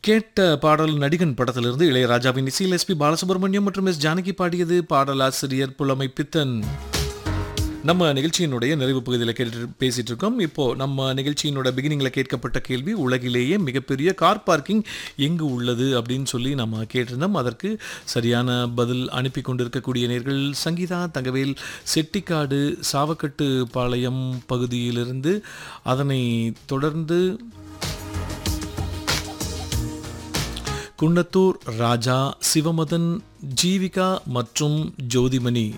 கேட்ட பாடல் நடிகன் படத்திலிருந்து இளையராஜாவின் இசையில் எஸ்பி பாலசுப்ரமணியம் மற்றும் எஸ் ஜானகி பாடியது பாடலாசிரியர் புலமை பித்தன் நம்ம நிகழ்ச்சியினுடைய நிறைவு பகுதியில் கேட்டு பேசிட்டு இருக்கோம் இப்போ நம்ம நிகழ்ச்சியினோட பிகினிங்ல கேட்கப்பட்ட கேள்வி உலகிலேயே மிகப்பெரிய கார் பார்க்கிங் எங்கு உள்ளது அப்படின்னு சொல்லி நம்ம கேட்டிருந்தோம் அதற்கு சரியான பதில் அனுப்பி கொண்டிருக்கக்கூடிய நேர்கள் சங்கீதா தங்கவேல் செட்டிக்காடு சாவக்கட்டு பாளையம் பகுதியிலிருந்து அதனை தொடர்ந்து குன்னத்தூர் ராஜா சிவமதன் ஜீவிகா மற்றும் ஜோதிமணி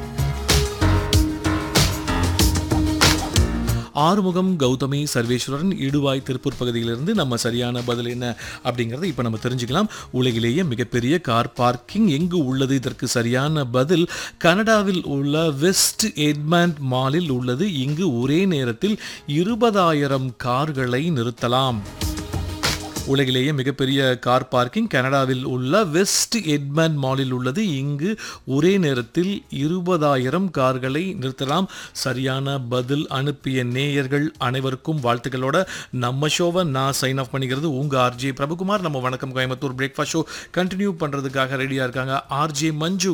ஆறுமுகம் கௌதமி சர்வேஸ்வரன் இடுவாய் திருப்பூர் பகுதியிலிருந்து நம்ம சரியான பதில் என்ன அப்படிங்கிறத இப்போ நம்ம தெரிஞ்சுக்கலாம் உலகிலேயே மிகப்பெரிய கார் பார்க்கிங் எங்கு உள்ளது இதற்கு சரியான பதில் கனடாவில் உள்ள வெஸ்ட் எட்மண்ட் மாலில் உள்ளது இங்கு ஒரே நேரத்தில் இருபதாயிரம் கார்களை நிறுத்தலாம் உலகிலேயே மிகப்பெரிய கார் பார்க்கிங் கனடாவில் உள்ள வெஸ்ட் எட்மண்ட் மாலில் உள்ளது இங்கு ஒரே நேரத்தில் இருபதாயிரம் கார்களை நிறுத்தலாம் சரியான பதில் அனுப்பிய நேயர்கள் அனைவருக்கும் வாழ்த்துக்களோட நம்ம ஷோவை நான் சைன் ஆஃப் பண்ணிக்கிறது உங்க ஆர்ஜே பிரபுகுமார் நம்ம வணக்கம் கோயம்புத்தூர் பிரேக்ஃபாஸ்ட் ஷோ கண்டினியூ பண்றதுக்காக ரெடியா இருக்காங்க ஆர்ஜே மஞ்சு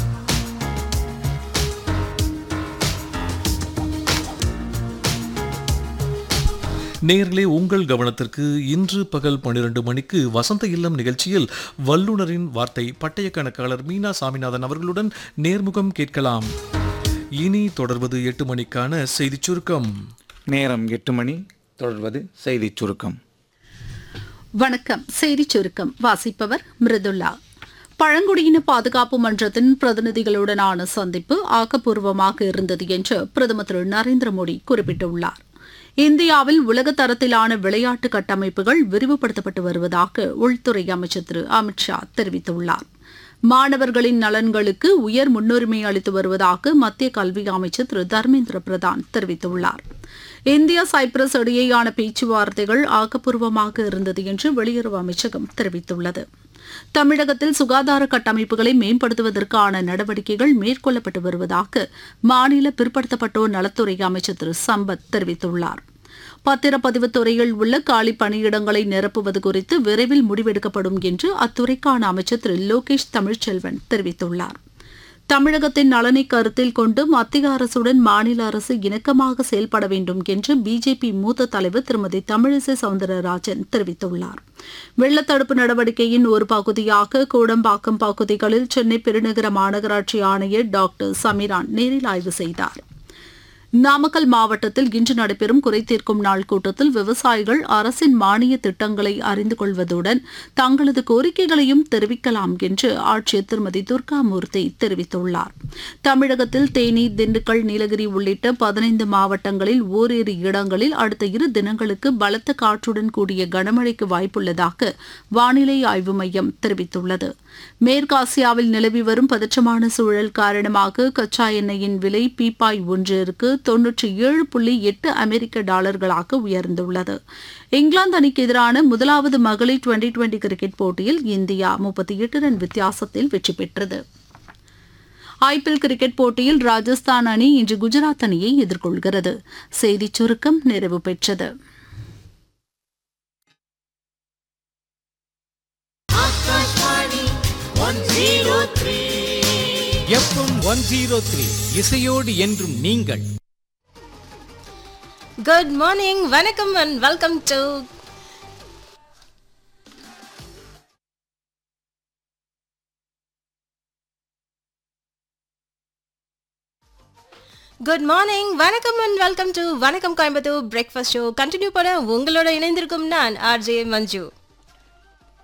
நேர்களே உங்கள் கவனத்திற்கு இன்று பகல் பன்னிரண்டு மணிக்கு வசந்த இல்லம் நிகழ்ச்சியில் வல்லுனரின் வார்த்தை பட்டய கணக்காளர் மீனா சாமிநாதன் அவர்களுடன் நேர்முகம் கேட்கலாம் இனி தொடர்வது எட்டு மணிக்கான செய்திச் சுருக்கம் நேரம் எட்டு மணி தொடர்வது செய்திச் சுருக்கம் வணக்கம் செய்திச் சுருக்கம் வாசிப்பவர் மிருதுல்லா பழங்குடியின பாதுகாப்பு மன்றத்தின் பிரதிநிதிகளுடனான சந்திப்பு ஆக்கப்பூர்வமாக இருந்தது என்று பிரதமர் திரு நரேந்திர மோடி குறிப்பிட்டுள்ளார் இந்தியாவில் உலக தரத்திலான விளையாட்டு கட்டமைப்புகள் விரிவுபடுத்தப்பட்டு வருவதாக உள்துறை அமைச்சர் திரு அமித்ஷா தெரிவித்துள்ளார் மாணவர்களின் நலன்களுக்கு உயர் முன்னுரிமை அளித்து வருவதாக மத்திய கல்வி அமைச்சர் திரு தர்மேந்திர பிரதான் தெரிவித்துள்ளார் இந்தியா சைப்ரஸ் இடையேயான பேச்சுவார்த்தைகள் ஆக்கப்பூர்வமாக இருந்தது என்று வெளியுறவு அமைச்சகம் தெரிவித்துள்ளது தமிழகத்தில் சுகாதார கட்டமைப்புகளை மேம்படுத்துவதற்கான நடவடிக்கைகள் மேற்கொள்ளப்பட்டு வருவதாக மாநில பிற்படுத்தப்பட்டோர் நலத்துறை அமைச்சர் திரு சம்பத் தெரிவித்துள்ளார் பத்திரப்பதிவு துறையில் உள்ள காலி பணியிடங்களை நிரப்புவது குறித்து விரைவில் முடிவெடுக்கப்படும் என்று அத்துறைக்கான அமைச்சர் திரு லோகேஷ் தமிழ்ச்செல்வன் தெரிவித்துள்ளார் தமிழகத்தின் நலனை கருத்தில் கொண்டு மத்திய அரசுடன் மாநில அரசு இணக்கமாக செயல்பட வேண்டும் என்று பிஜேபி மூத்த தலைவர் திருமதி தமிழிசை சவுந்தரராஜன் தெரிவித்துள்ளார் வெள்ளத்தடுப்பு நடவடிக்கையின் ஒரு பகுதியாக கூடம்பாக்கம் பகுதிகளில் சென்னை பெருநகர மாநகராட்சி ஆணையர் டாக்டர் சமிரான் நேரில் ஆய்வு செய்தார் நாமக்கல் மாவட்டத்தில் இன்று நடைபெறும் குறைதீர்க்கும் நாள் கூட்டத்தில் விவசாயிகள் அரசின் மானிய திட்டங்களை அறிந்து கொள்வதுடன் தங்களது கோரிக்கைகளையும் தெரிவிக்கலாம் என்று ஆட்சியர் திருமதி துர்காமூர்த்தி தெரிவித்துள்ளார் தமிழகத்தில் தேனி திண்டுக்கல் நீலகிரி உள்ளிட்ட பதினைந்து மாவட்டங்களில் ஓரிரு இடங்களில் அடுத்த இரு தினங்களுக்கு பலத்த காற்றுடன் கூடிய கனமழைக்கு வாய்ப்புள்ளதாக வானிலை ஆய்வு மையம் தெரிவித்துள்ளது மேற்காசியாவில் நிலவி வரும் பதற்றமான சூழல் காரணமாக கச்சா எண்ணெயின் விலை பீப்பாய் ஒன்றிற்கு தொன்னூற்றி ஏழு புள்ளி எட்டு அமெரிக்க டாலர்களாக உயர்ந்துள்ளது இங்கிலாந்து அணிக்கு எதிரான முதலாவது மகளிர் டுவெண்டி டுவெண்டி கிரிக்கெட் போட்டியில் இந்தியா முப்பத்தி எட்டு ரன் வித்தியாசத்தில் வெற்றி பெற்றது ஐபிஎல் கிரிக்கெட் போட்டியில் ராஜஸ்தான் அணி இன்று குஜராத் அணியை எதிர்கொள்கிறது செய்திச் சுருக்கம் நிறைவு பெற்றது எஃப்எம் ஒன் ஜீரோ த்ரீ இசையோடு என்றும் நீங்கள் குட் மார்னிங் வணக்கம் and welcome to good morning வணக்கம் அண்ட் வெல்கம் டு வணக்கம் கோயம்புத்தூர் பிரேக்ஃபாஸ்ட் ஷோ கண்டினியூ பண்ண உங்களோட இணைந்திருக்கும் நான் ஆர்ஜே மஞ்சு